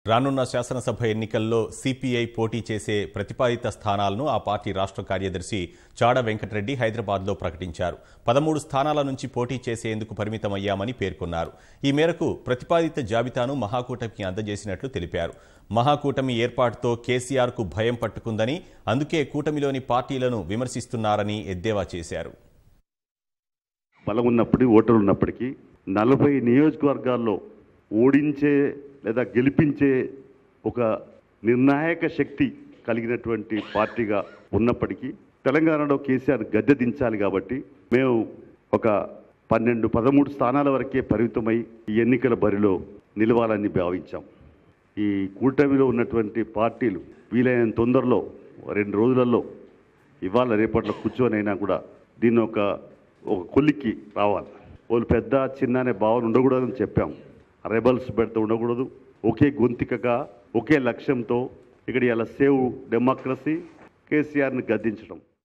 రానున్న శాసనసభ ఎన్నికల్లో సిపిఐ పోటీ చేసే ప్రతిపాదిత స్థానాలను ఆ పార్టీ రాష్ట్ర కార్యదర్శి చాడ వెంకటరెడ్డి హైదరాబాద్లో ప్రకటించారు పదమూడు స్థానాల నుంచి పోటీ చేసేందుకు పరిమితమయ్యామని పేర్కొన్నారు ఈ మేరకు ప్రతిపాదిత జాబితాను మహాకూటమికి అందజేసినట్లు తెలిపారు మహాకూటమి ఏర్పాటుతో కేసీఆర్కు భయం పట్టుకుందని అందుకే కూటమిలోని పార్టీలను విమర్శిస్తున్నారని ఎద్దేవా చేశారు బలం ఉన్నప్పటికీ ఓటర్లు ఉన్నప్పటికీ నలభై నియోజకవర్గాల్లో ఓడించే లేదా గెలిపించే ఒక నిర్ణాయక శక్తి కలిగినటువంటి పార్టీగా ఉన్నప్పటికీ తెలంగాణలో కేసీఆర్ గద్దె దించాలి కాబట్టి మేము ఒక పన్నెండు పదమూడు స్థానాల వరకే పరిమితమై ఈ ఎన్నికల బరిలో నిలవాలని భావించాం ఈ కూటమిలో ఉన్నటువంటి పార్టీలు వీలైన తొందరలో రెండు రోజులలో ఇవాళ రేపట్లో కూర్చొనైనా కూడా దీన్ని ఒక ఒక కొలిక్కి రావాలి వాళ్ళు పెద్ద చిన్న అనే భావన ఉండకూడదని చెప్పాం రెబల్స్ పెడితే ఉండకూడదు ఒకే గొంతికగా ఒకే లక్ష్యంతో ఇక్కడ ఇలా సేవ్ డెమోక్రసీ కేసీఆర్ని గద్దించడం